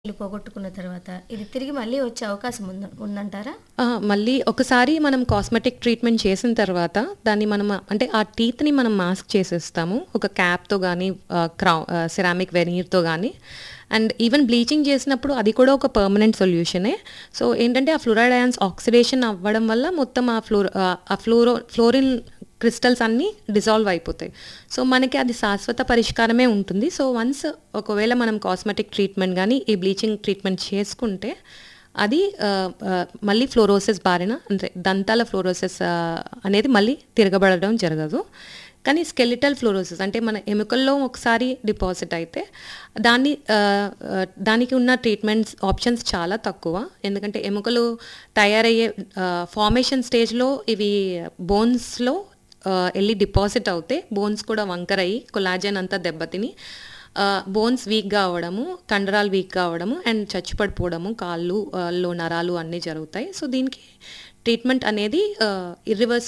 ఇల్లు పోగొట్టుకున్న తర్వాత ఇది తిరిగి మళ్ళీ వచ్చే అవకాశం ఉంద ఉందంటారా ఆ, మళ్ళీ ఒకసారి మనం కాస్మెటిక్ ట్రీట్మెంట్ చేసిన తర్వాత దాన్ని మనం అంటే ఆ టీత్ని మనం మాస్క్ చేసేస్తాము ఒక క్యాప్తో కానీ క్రౌ సిరామిక్ వెనీర్తో కానీ అండ్ ఈవెన్ బ్లీచింగ్ చేసినప్పుడు అది కూడా ఒక పర్మనెంట్ సొల్యూషనే సో ఏంటంటే ఆ ఫ్లోరైడ్ అయాన్స్ ఆక్సిడేషన్ అవ్వడం వల్ల మొత్తం ఆ ఫ్లోర్ ఆ ఫ్లోరో ఫ్లోరిన్ క్రిస్టల్స్ అన్నీ డిజాల్వ్ అయిపోతాయి సో మనకి అది శాశ్వత పరిష్కారమే ఉంటుంది సో వన్స్ ఒకవేళ మనం కాస్మెటిక్ ట్రీట్మెంట్ కానీ ఈ బ్లీచింగ్ ట్రీట్మెంట్ చేసుకుంటే అది ఆ, ఆ, మళ్ళీ ఫ్లోరోసిస్ బారిన అంటే దంతాల ఫ్లోరోసిస్ ఆ, అనేది మళ్ళీ తిరగబడడం జరగదు కానీ స్కెలిటల్ ఫ్లోరోసిస్ అంటే మన ఎముకల్లో ఒకసారి డిపాజిట్ అయితే దాన్ని ఆ, ఆ, దానికి ఉన్న ట్రీట్మెంట్స్ ఆప్షన్స్ చాలా తక్కువ ఎందుకంటే ఎముకలు తయారయ్యే ఫార్మేషన్ స్టేజ్లో ఇవి బోన్స్లో వెళ్ళి డిపాజిట్ అవుతే బోన్స్ కూడా వంకరయ్యి కొలాజన్ అంతా దెబ్బతిని బోన్స్ వీక్గా అవ్వడము కండరాలు వీక్గా అవ్వడము అండ్ చచ్చిపడిపోవడము కాళ్ళు ఆ, లో నరాలు అన్నీ జరుగుతాయి సో దీనికి ట్రీట్మెంట్ అనేది ఇర్రివర్స్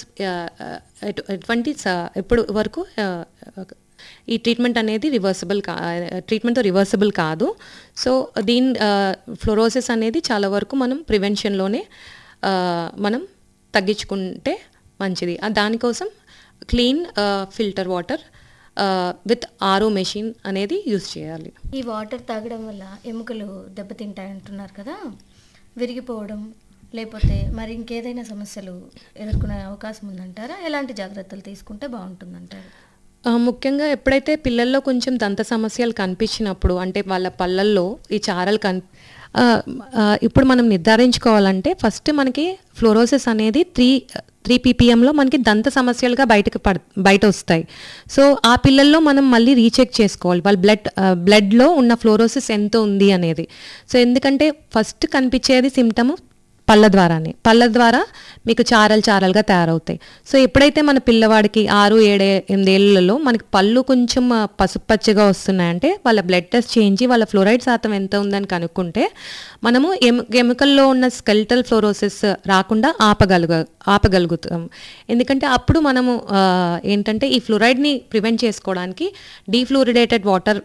ఎటువంటి స- ఎప్పుడు వరకు ఆ, ఈ ట్రీట్మెంట్ అనేది రివర్సిబుల్ కా ట్రీట్మెంట్తో రివర్సిబుల్ కాదు సో దీని ఫ్లోరోసిస్ అనేది చాలా వరకు మనం ప్రివెన్షన్లోనే మనం తగ్గించుకుంటే మంచిది ఆ దానికోసం clean filter water with RO machine అనేది యూస్ చేయాలి ఈ వాటర్ తాగడం వల్ల ఎముకలు దెబ్బతింటాయి అంటున్నారు కదా విరిగిపోవడం లేకపోతే మరి ఇంకేదైనా సమస్యలు ఎదుర్కొనే అవకాశం ఉందంటారా ఎలాంటి జాగ్రత్తలు తీసుకుంటే బాగుంటుందంటారు ఆ, ముఖ్యంగా ఎప్పుడైతే పిల్లల్లో కొంచెం దంత సమస్యలు కనిపించినప్పుడు అంటే వాళ్ళ పళ్ళల్లో ఈ చారలు కన్ ఆ, ఆ, ఇప్పుడు మనం నిర్ధారించుకోవాలంటే ఫస్ట్ మనకి ఫ్లోరోసిస్ అనేది త్రీ త్రీ పీపీఎంలో మనకి దంత సమస్యలుగా బయటకు పడ బయట వస్తాయి సో ఆ పిల్లల్లో మనం మళ్ళీ రీచెక్ చేసుకోవాలి వాళ్ళ బ్లడ్ బ్లడ్లో ఉన్న ఫ్లోరోసిస్ ఎంత ఉంది అనేది సో ఎందుకంటే ఫస్ట్ కనిపించేది సిమ్టమ్ పళ్ళ ద్వారానే పళ్ళ ద్వారా మీకు చారలు చారలుగా తయారవుతాయి సో ఎప్పుడైతే మన పిల్లవాడికి ఆరు ఏడే ఎనిమిదేళ్లలో మనకి పళ్ళు కొంచెం ఆ, పసుపు పచ్చగా వస్తున్నాయంటే వాళ్ళ బ్లడ్ టెస్ట్ చేయించి వాళ్ళ ఫ్లోరైడ్ శాతం ఎంత ఉందని కనుక్కుంటే మనము ఎము ఎముకల్లో ఉన్న స్కెల్టల్ ఫ్లోరోసిస్ రాకుండా ఆపగలుగ ఆపగలుగుతాం ఎందుకంటే అప్పుడు మనము ఆ, ఏంటంటే ఈ ఫ్లోరైడ్ని ప్రివెంట్ చేసుకోవడానికి డీఫ్లోరిడేటెడ్ వాటర్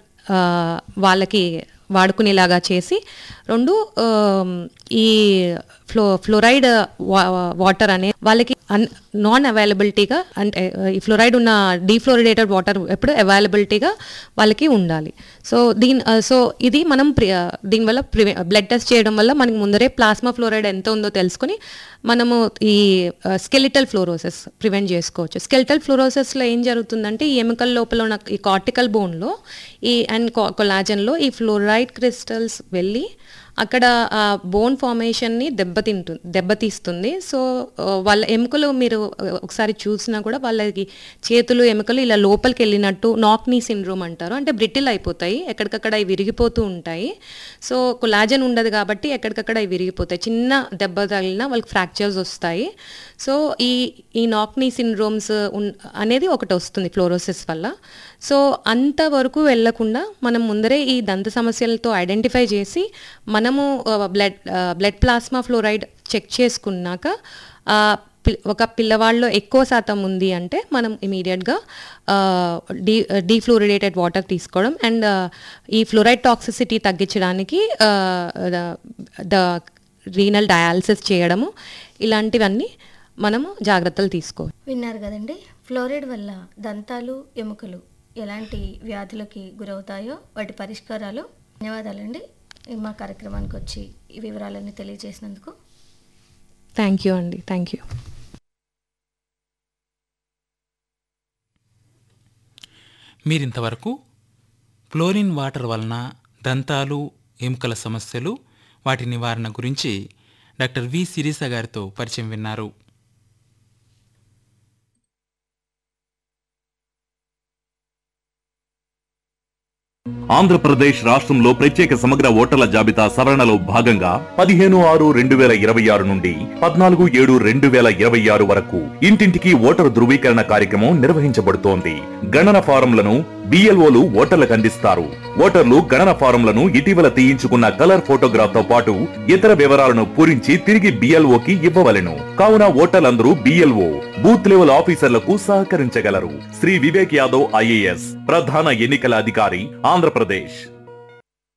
వాళ్ళకి వాడుకునేలాగా చేసి రెండు ఆమ్, ఈ ఫ్లో ఫ్లోరైడ్ వా- వాటర్ అనే వాళ్ళకి అన్ నాన్ అవైలబిలిటీగా అంటే ఆ, ఈ ఫ్లోరైడ్ ఉన్న డీఫ్లోరిడేటెడ్ వాటర్ ఎప్పుడు అవైలబిలిటీగా వాళ్ళకి ఉండాలి సో దీని ఆ, సో ఇది మనం ప్రి- ఆ, దీనివల్ల ప్రివె బ్లడ్ టెస్ట్ చేయడం వల్ల మనకి ముందరే ప్లాస్మా ఫ్లోరైడ్ ఎంత ఉందో తెలుసుకొని మనము ఈ స్కెలిటల్ ఫ్లోరోసిస్ ప్రివెంట్ చేసుకోవచ్చు స్కెలిటల్ ఫ్లోరోసిస్లో ఏం జరుగుతుందంటే ఈ ఎముకల లోపల ఉన్న ఈ కార్టికల్ బోన్లో ఈ అండ్ కొలాజన్లో ఈ ఫ్లోరైడ్ క్రిస్టల్స్ వెళ్ళి అక్కడ ఆ బోన్ ఫార్మేషన్ని దెబ్బతింటు దెబ్బతీస్తుంది సో ఆ, వాళ్ళ ఎముకలు మీరు ఆ, ఒకసారి చూసినా కూడా వాళ్ళకి చేతులు ఎముకలు ఇలా లోపలికి వెళ్ళినట్టు నాక్నీ సిండ్రోమ్ అంటారు అంటే బ్రిటిల్ అయిపోతాయి ఎక్కడికక్కడ అవి విరిగిపోతూ ఉంటాయి సో కొలాజన్ ఉండదు కాబట్టి ఎక్కడికక్కడ అవి విరిగిపోతాయి చిన్న దెబ్బ తగిలినా వాళ్ళకి ఫ్రాక్చర్స్ వస్తాయి సో ఈ ఈ నాక్నీ సిండ్రోమ్స్ ఉన్ అనేది ఒకటి వస్తుంది ఫ్లోరోసిస్ వల్ల సో అంతవరకు వెళ్లకుండా మనం ముందరే ఈ దంత సమస్యలతో ఐడెంటిఫై చేసి మనము blood blood plasma fluoride check చేసుకున్నాక ఆ, పిల్- ఒక పిల్లవాళ్ళలో ఎక్కువ శాతం ఉంది అంటే మనం ఇమీడియట్గా డీ డీఫ్లోరిడేటెడ్ వాటర్ తీసుకోవడం అండ్ ఈ ఫ్లోరైడ్ టాక్సిసిటీ తగ్గించడానికి ద రీనల్ డయాలసిస్ చేయడము ఇలాంటివన్నీ మనము జాగ్రత్తలు తీసుకోవాలి విన్నారు కదండి ఫ్లోరైడ్ వల్ల దంతాలు ఎముకలు ఎలాంటి వ్యాధులకి గురవుతాయో వాటి పరిష్కారాలు ధన్యవాదాలండి మా కార్యక్రమానికి వచ్చి ఈ వివరాలన్నీ తెలియజేసినందుకు థ్యాంక్ యూ అండి థ్యాంక్ యూ మీరింతవరకు ఫ్లోరిన్ వాటర్ వలన దంతాలు ఎముకల సమస్యలు వాటి నివారణ గురించి డాక్టర్ వి సిరీస గారితో పరిచయం విన్నారు ఆంధ్రప్రదేశ్ రాష్ట్రంలో ప్రత్యేక సమగ్ర ఓటర్ల జాబితా సవరణలో భాగంగా పదిహేను ఆరు రెండు వేల ఇరవై ఆరు నుండి పద్నాలుగు ఏడు రెండు వేల ఇరవై ఆరు వరకు ఇంటింటికి ఓటరు ధృవీకరణ కార్యక్రమం నిర్వహించబడుతోంది గణన ఫారంలను బిఎల్ఓలు ఓటర్లకు అందిస్తారు ఓటర్లు గణన ఫారంలను ఇటీవల తీయించుకున్న కలర్ ఫోటోగ్రాఫ్ తో పాటు ఇతర వివరాలను పూరించి తిరిగి బిఎల్ఓకి ఇవ్వవలెను కావున ఓటర్లందరూ బిఎల్ఓ బూత్ లెవెల్ ఆఫీసర్లకు సహకరించగలరు శ్రీ వివేక్ యాదవ్ ఐఏఎస్ ప్రధాన ఎన్నికల అధికారి ఆంధ్రప్రదేశ్